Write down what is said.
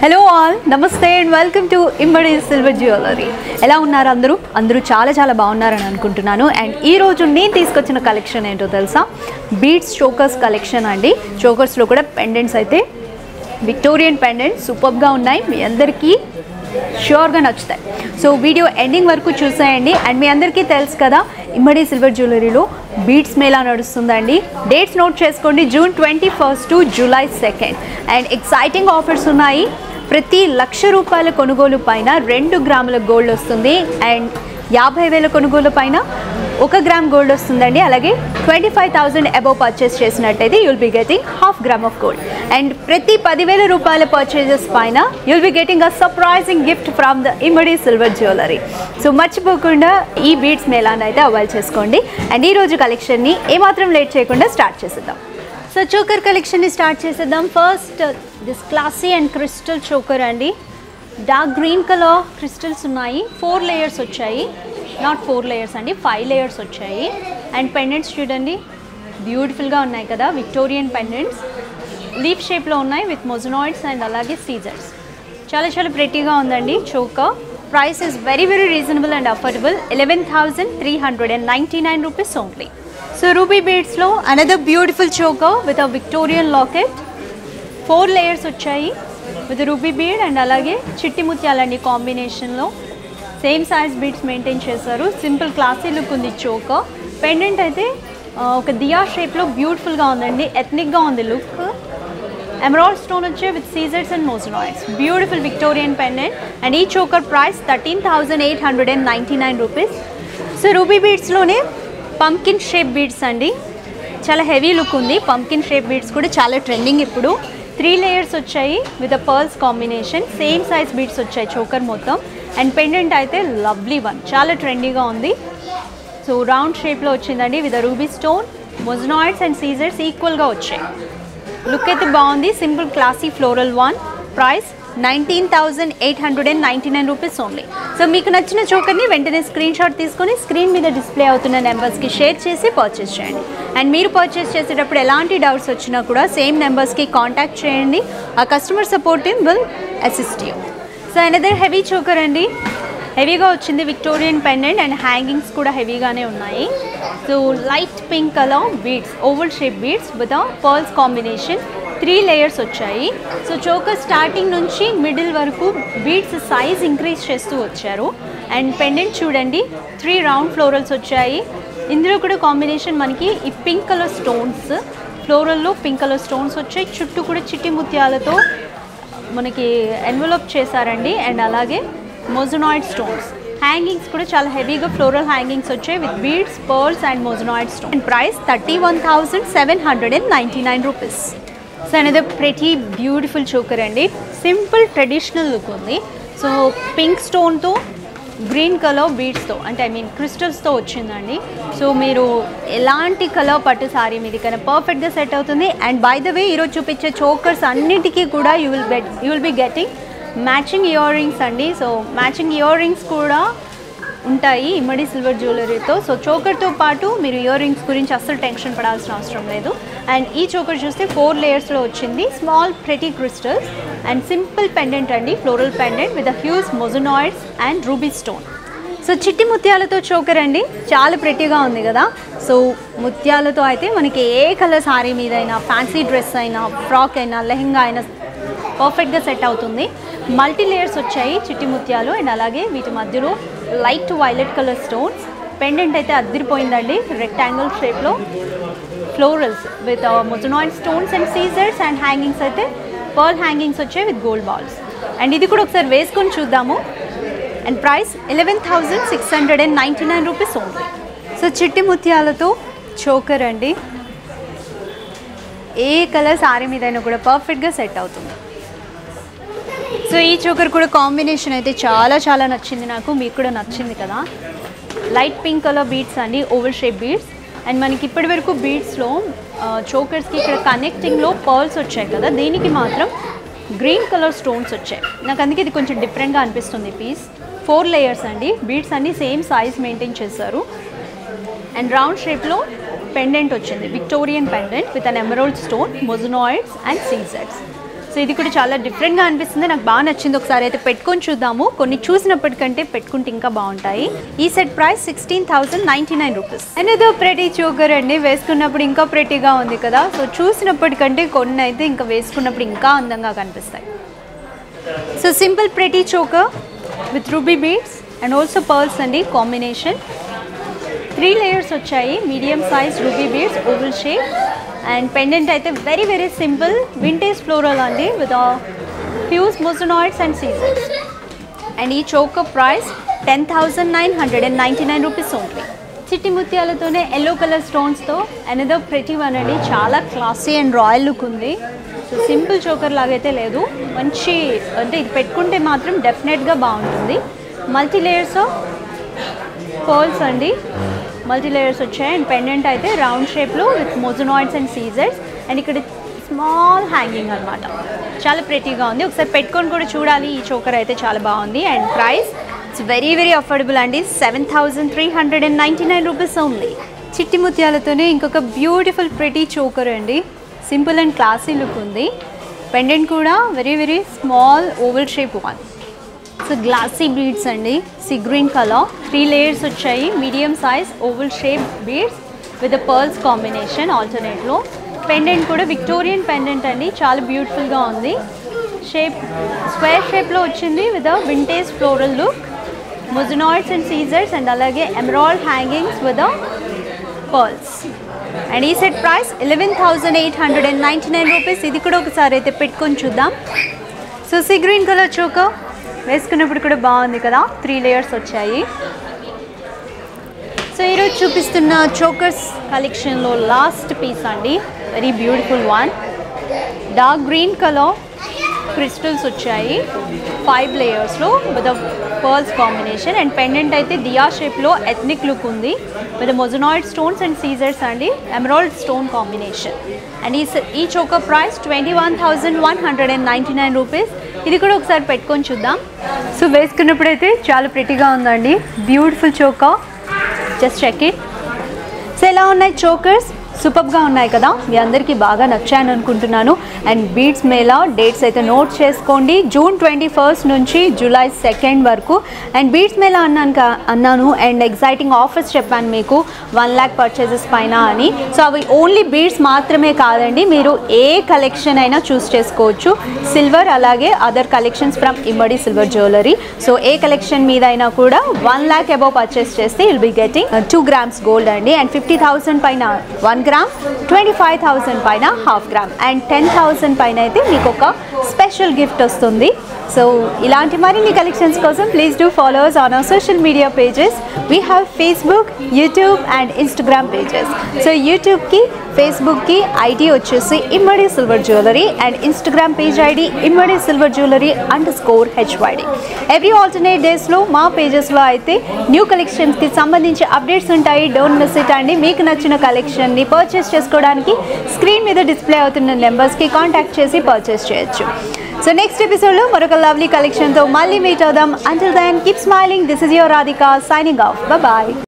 hello all నమస్తే and welcome to Immadi silver jewellery ఎలా ఉన్నారు అందరూ అందరూ చాలా చాలా బాగున్నారని అనుకుంటున్నాను అండ్ ఈ రోజు నేను తీసుకొచ్చిన కలెక్షన్ ఏంటో తెలుసా బీట్స్ చోకర్స్ కలెక్షన్ అండి చోకర్స్లో కూడా పెండెంట్స్ అయితే విక్టోరియన్ పెండెంట్స్ సూపర్గా ఉన్నాయి మీ అందరికీ ష్యూర్గా నచ్చుతాయి సో వీడియో ఎండింగ్ వరకు చూసేయండి అండ్ మీ అందరికీ తెలుసు కదా ఇమ్మడి సిల్వర్ జ్యువెలరీలో బీట్స్ మేళా నడుస్తుందండి డేట్స్ నోట్ చేసుకోండి June twenty first to July second and exciting offers ఉన్నాయి ప్రతి లక్ష రూపాయల కొనుగోలు పైన రెండు గ్రాముల గోల్డ్ వస్తుంది అండ్ యాభై వేల కొనుగోలు పైన ఒక గ్రామ్ గోల్డ్ వస్తుందండి అలాగే twenty five thousand above purchase చేసినట్టయితే you'll be getting half gram of gold and ప్రతి పదివేల రూపాయల పర్చేజెస్ పైన you'll be getting a surprising gift from the Immadi silver jewellery so మర్చిపోకుండా ఈ బీట్స్ మేళాన్ని అయితే అవైల్ చేసుకోండి అండ్ ఈ రోజు కలెక్షన్ని ఏమాత్రం లేట్ చేయకుండా స్టార్ట్ చేసేద్దాం సో చోకర్ కలెక్షన్ని స్టార్ట్ చేసేద్దాం first this classy and crystal choker అండి డార్క్ గ్రీన్ కలర్ క్రిస్టల్స్ ఉన్నాయి ఫోర్ లేయర్స్ వచ్చాయి నాట్ ఫోర్ లేయర్స్ అండి ఫైవ్ లేయర్స్ వచ్చాయి అండ్ పెండెంట్స్ చూడండి బ్యూటిఫుల్గా ఉన్నాయి కదా విక్టోరియన్ పెండెంట్స్ లీఫ్ షేప్లో ఉన్నాయి విత్ మొజనాయిడ్స్ అండ్ అలాగే సీజర్స్ చాలా చాలా ప్రెటీగా ఉందండి choker price is very very reasonable and affordable eleven thousand three hundred and ninety nine rupees only so ruby బీడ్స్లో another beautiful choker with a Victorian locket four layers వచ్చాయి with ruby bead and అలాగే చిట్టి ముత్యాలండి కాంబినేషన్లో same size beads maintain చేశారు simple classy look ఉంది choker pendant అయితే ఆ, ఒక దియా షేప్లో బ్యూటిఫుల్గా ఉందండి ఎథ్నిక్గా ఉంది లుక్ ఎమరాల్డ్ స్టోన్ వచ్చే విత్ సీజర్స్ and moissanites beautiful Victorian pendant and ఈ choker price thirteen thousand eight hundred and ninety nine rupees so ruby బీడ్స్లోనే పంకిన్ షేప్ బీడ్స్ అండి చాలా హెవీ లుక్ ఉంది పంకిన్ షేప్ బీడ్స్ కూడా చాలా ట్రెండింగ్ ఇప్పుడు త్రీ లేయర్స్ వచ్చాయి with a pearls combination same size beads వచ్చాయి చోకర్ మొత్తం అండ్ పెండెంట్ అయితే లవ్లీ వన్ చాలా ట్రెండీగా ఉంది సో రౌండ్ షేప్లో వచ్చిందండి with ruby stone moissanites and సీజర్స్ ఈక్వల్గా వచ్చాయి లుక్ అయితే బాగుంది simple classy floral one price nineteen thousand eight hundred and ninety nine rupees only so మీకు నచ్చిన చోకర్ని వెంటనే స్క్రీన్ షాట్ తీసుకొని స్క్రీన్ మీద డిస్ప్లే అవుతున్న నెంబర్స్కి షేర్ చేసి పర్చేస్ చేయండి అండ్ మీరు పర్చేస్ చేసేటప్పుడు ఎలాంటి డౌట్స్ వచ్చినా కూడా సేమ్ నెంబర్స్కి కాంటాక్ట్ చేయండి ఆ customer support team will assist you so another heavy choker అండి హెవీగా వచ్చింది విక్టోరియన్ పెండెంట్ అండ్ హ్యాంగింగ్స్ కూడా హెవీగానే ఉన్నాయి so light pink colour beads oval shape beads with pearls combination three layers వచ్చాయి సో చోకర్ స్టార్టింగ్ నుంచి మిడిల్ వరకు beads size increase చేస్తూ వచ్చారు అండ్ పెండెంట్ చూడండి త్రీ రౌండ్ ఫ్లోరల్స్ వచ్చాయి ఇందులో కూడా కాంబినేషన్ మనకి ఈ పింక్ కలర్ స్టోన్స్ ఫ్లోరల్లో పింక్ కలర్ స్టోన్స్ వచ్చాయి చుట్టూ కూడా చిట్టి ముత్యాలతో మనకి ఎన్వలప్ చేశారండి అండ్ అలాగే మోజనాయిడ్ స్టోన్స్ హ్యాంగింగ్స్ కూడా చాలా హెవీగా ఫ్లోరల్ హ్యాంగింగ్స్ వచ్చాయి with beads pearls and moissanite stone and price thirty one thousand seven hundred and ninety nine rupees so అనేది ప్రతి బ్యూటిఫుల్ చోకర్ అండి సింపుల్ ట్రెడిషనల్ లుక్ ఉంది సో పింక్ స్టోన్తో గ్రీన్ కలర్ బీడ్స్తో అంటే ఐ మీన్ క్రిస్టల్స్తో వచ్చిందండి so మీరు ఎలాంటి కలర్ పట్టు సారీ మీది కన్నా పర్ఫెక్ట్గా సెట్ అవుతుంది అండ్ బై ద వే ఈరోజు చూపించే చోకర్స్ అన్నిటికీ కూడా you will bet you will be getting matching earrings అండి సో మ్యాచింగ్ ఇయర్ రింగ్స్ కూడా ఉంటాయి ఇమ్మడి సిల్వర్ జ్యువెలరీతో సో చోకర్తో పాటు మీరు ఇయర్ రింగ్స్ గురించి అస్సలు టెన్షన్ పడాల్సిన అవసరం లేదు అండ్ ఈ చోకర్ చూస్తే ఫోర్ లేయర్స్లో వచ్చింది small pretty crystals and simple pendant అండి floral pendant with huge moissanites and ruby stone so చిట్టి ముత్యాలతో చోకర్ అండి చాలా ప్రెట్టీగా ఉంది కదా సో ముత్యాలతో అయితే మనకి ఏ కలర్ సారీ మీద అయినా ఫ్యాన్సీ డ్రెస్ అయినా ఫ్రాక్ అయినా లెహంగా అయినా పర్ఫెక్ట్గా సెట్ అవుతుంది మల్టీ లేయర్స్ వచ్చాయి చిట్టి ముత్యాలు అండ్ అలాగే వీటి మధ్యలో light violet colour stones pendant అయితే అద్దరిపోయిందండి రెక్టాంగిల్ షేప్లో florals with moissanite stones and సీజర్స్ అండ్ హ్యాంగింగ్స్ అయితే పర్ల్ హ్యాంగింగ్స్ వచ్చాయి విత్ గోల్డ్ బాల్స్ అండ్ ఇది కూడా ఒకసారి వేసుకొని చూద్దాము and price eleven thousand six hundred and ninety nine rupees only so చిట్టి ముత్యాలతో చోకర్ అండి ఏ కలర్ సారీ మీదైనా కూడా పర్ఫెక్ట్గా సెట్ అవుతుంది సో ఈ చోకర్ కూడా కాంబినేషన్ అయితే చాలా చాలా నచ్చింది నాకు మీకు కూడా నచ్చింది కదా లైట్ పింక్ కలర్ బీడ్స్ అండి ఓవల్ షేప్ బీడ్స్ అండ్ మనకి ఇప్పటి వరకు బీడ్స్లో చోకర్స్కి ఇక్కడ కనెక్టింగ్లో పర్ల్స్ వచ్చాయి కదా దీనికి మాత్రం గ్రీన్ కలర్ స్టోన్స్ వచ్చాయి నాకు అందుకే ఇది కొంచెం డిఫరెంట్గా అనిపిస్తుంది పీస్ ఫోర్ లేయర్స్ అండి బీడ్స్ అన్ని సేమ్ సైజ్ మెయింటైన్ చేశారు అండ్ రౌండ్ షేప్లో పెండెంట్ వచ్చింది Victorian pendant with an emerald stone moissanites and సీజర్స్ సో ఇది కూడా చాలా డిఫరెంట్గా అనిపిస్తుంది నాకు బాగా నచ్చింది ఒకసారి అయితే పెట్టుకొని చూద్దాము కొన్ని చూసినప్పటికంటే పెట్టుకుంటే ఇంకా బాగుంటాయి ఈ set price sixteen thousand ninety nine rupees అనేది ప్రెటీ చోకర్ అండి వేసుకున్నప్పుడు ఇంకా ప్రెటీగా ఉంది కదా సో చూసినప్పటికంటే కొన్ని అయితే ఇంకా వేసుకున్నప్పుడు ఇంకా అందంగా కనిపిస్తాయి so simple pretty choker with ruby beads and also pearls అండి కాంబినేషన్ త్రీ లేయర్స్ వచ్చాయి medium size ruby beads oval shape and pendant అయితే very very simple vintage floral అండి విత్ ఫ్యూస్ మొజనాయిడ్స్ అండ్ సీజన్స్ అండ్ ఈ choker price ten thousand nine hundred and ninety nine rupees only చిట్టి ముత్యాలతోనే yellow colour స్టోన్స్తో another ప్రతి one అండి చాలా క్లాసీ అండ్ రాయల్ లుక్ ఉంది సో సింపుల్ చోకర్ లాగైతే లేదు మంచి అంటే ఇది పెట్టుకుంటే మాత్రం డెఫినెట్గా బాగుంటుంది మల్టీ లేయర్స్ పర్ల్స్ అండి మల్టీ లేయర్స్ వచ్చాయి అండ్ పెండెంట్ అయితే రౌండ్ షేప్లో విత్ మొజనాయిడ్స్ అండ్ సీజర్స్ అండ్ ఇక్కడ స్మాల్ హ్యాంగింగ్ అనమాట చాలా ప్రెటీగా ఉంది ఒకసారి పెట్టుకొని కూడా చూడాలి ఈ చోకర్ అయితే చాలా బాగుంది and price it's very very affordable అండి seven thousand three hundred and ninety nine rupees only చిట్టి ముత్యాలతోనే ఇంకొక బ్యూటిఫుల్ ప్రెటీ చోకర్ అండి సింపుల్ అండ్ క్లాసీ లుక్ ఉంది పెండెంట్ కూడా very very small oval shape one so glassy beads అండి sea green colour three layers వచ్చాయి medium size oval shape beads with pearls combination ఆల్టర్నేట్లో pendant కూడా Victorian pendant అండి చాలా బ్యూటిఫుల్గా ఉంది షేప్ స్క్వేర్ షేప్లో వచ్చింది with vintage floral look moissanites and సీజర్స్ అండ్ అలాగే emerald hangings with pearls and ఈ set price eleven thousand eight hundred and ninety nine rupees ఇది కూడా ఒకసారి అయితే పెట్టుకొని చూద్దాం so sea green colour choker వేసుకున్నప్పుడు కూడా బాగుంది కదా త్రీ లేయర్స్ వచ్చాయి సో ఈరోజు చూపిస్తున్న చోకర్స్ కలెక్షన్లో లాస్ట్ పీస్ అండి very beautiful one dark green colour crystals వచ్చాయి ఫైవ్ లేయర్స్లో with pearls combination and pendant అయితే డియా షేప్లో ఎథ్నిక్ లుక్ ఉంది విత్ మొజనాయిడ్ స్టోన్స్ అండ్ సీజర్స్ అండి ఎమరాల్డ్ స్టోన్ కాంబినేషన్ అండ్ ఈ ఈ choker price twenty one thousand one hundred and ninety nine rupees ఇది కూడా ఒకసారి పెట్టుకొని చూద్దాం సో వేసుకున్నప్పుడైతే చాలా ప్రిటీగా ఉందండి beautiful choker just check it so ఎలా ఉన్నాయి చోకర్స్ సూపర్గా ఉన్నాయి కదా మీ అందరికీ బాగా నచ్చాయని అనుకుంటున్నాను అండ్ బీడ్స్ మేళా డేట్స్ అయితే నోట్ చేసుకోండి జూన్ ట్వంటీ ఫస్ట్ నుంచి జూలై సెకండ్ వరకు అండ్ బీడ్స్ మేళా అన్నాను కా- అన్నాను అండ్ ఎగ్జైటింగ్ ఆఫర్స్ చెప్పాను మీకు వన్ ల్యాక్ పర్చేసెస్ పైన అని సో అవి ఓన్లీ బీడ్స్ మాత్రమే కాదండి మీరు ఏ కలెక్షన్ అయినా చూస్ చేసుకోవచ్చు సిల్వర్ అలాగే other collections from Immadi silver jewellery so ఏ కలెక్షన్ మీద అయినా కూడా వన్ ల్యాక్ అబౌవ్ పర్చేస్ చేస్తే will be getting two grams gold అండి అండ్ ఫిఫ్టీ థౌసండ్ పైన one gram twenty five thousand పైన half gram and ten thousand పైన అయితే మీకు ఒక స్పెషల్ గిఫ్ట్ వస్తుంది సో ఇలాంటి మరిన్ని కలెక్షన్స్ కోసం please do followers on our social media pages we have Facebook YouTube and Instagram pages so యూట్యూబ్కి ఫేస్బుక్కి ఐడి వచ్చేసి Immadi silver jewellery and Instagram page ID Immadi silver jewellery underscore HYD every alternate డేస్లో మా పేజెస్లో అయితే new కలెక్షన్స్కి సంబంధించి updates ఉంటాయి don't miss it అండి మీకు నచ్చిన కలెక్షన్ని పర్చేస్ చేసుకోవడానికి స్క్రీన్ మీద డిస్ప్లే అవుతున్న నెంబర్స్కి కాంటాక్ట్ చేసి పర్చేస్ చేయొచ్చు సో నెక్స్ట్ ఎపిసోడ్లో మరొక లవ్లీ కలెక్షన్తో మళ్ళీ మీట్ అవుదాం until then keep smiling this is your Radhika signing off bye